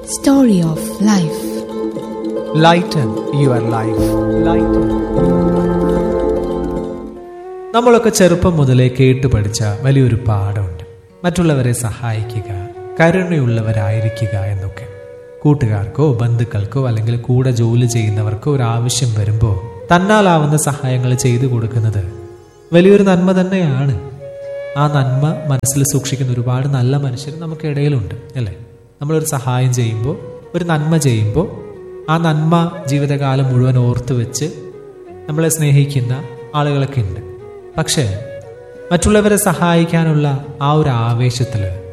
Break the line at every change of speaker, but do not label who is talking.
Story of Life.
Lighten your life lighten നമ്മളൊക്കെ ചെറുപ്പം മുതലേ കേട്ടു പഠിച്ച വലിയൊരു പാഠമുണ്ട് മറ്റുള്ളവരെ സഹായിക്കുക കരുണയുള്ളവരായിരിക്കുക എന്നൊക്കെ കൂട്ടുകാർക്കോ ബന്ധുക്കൾക്കോ അല്ലെങ്കിൽ കൂടെ ജോലി ചെയ്യുന്നവർക്കോ ഒരു ആവശ്യം വരുമ്പോൾ തന്നാലാവുന്ന സഹായങ്ങൾ ചെയ്തു കൊടുക്കുന്നത് വലിയൊരു നന്മ തന്നെയാണ് ആ നന്മ മനസ്സിൽ സൂക്ഷിക്കുന്ന ഒരുപാട് നല്ല മനുഷ്യർ നമുക്കിടയിലുണ്ട് അല്ലേ നമ്മളൊരു സഹായം ചെയ്യുമ്പോൾ ഒരു നന്മ ചെയ്യുമ്പോൾ ആ നന്മ ജീവിതകാലം മുഴുവൻ ഓർത്ത് വെച്ച് നമ്മളെ സ്നേഹിക്കുന്ന ആളുകളൊക്കെ ഉണ്ട് പക്ഷേ മറ്റുള്ളവരെ സഹായിക്കാനുള്ള ആ ഒരു ആവേശത്തിൽ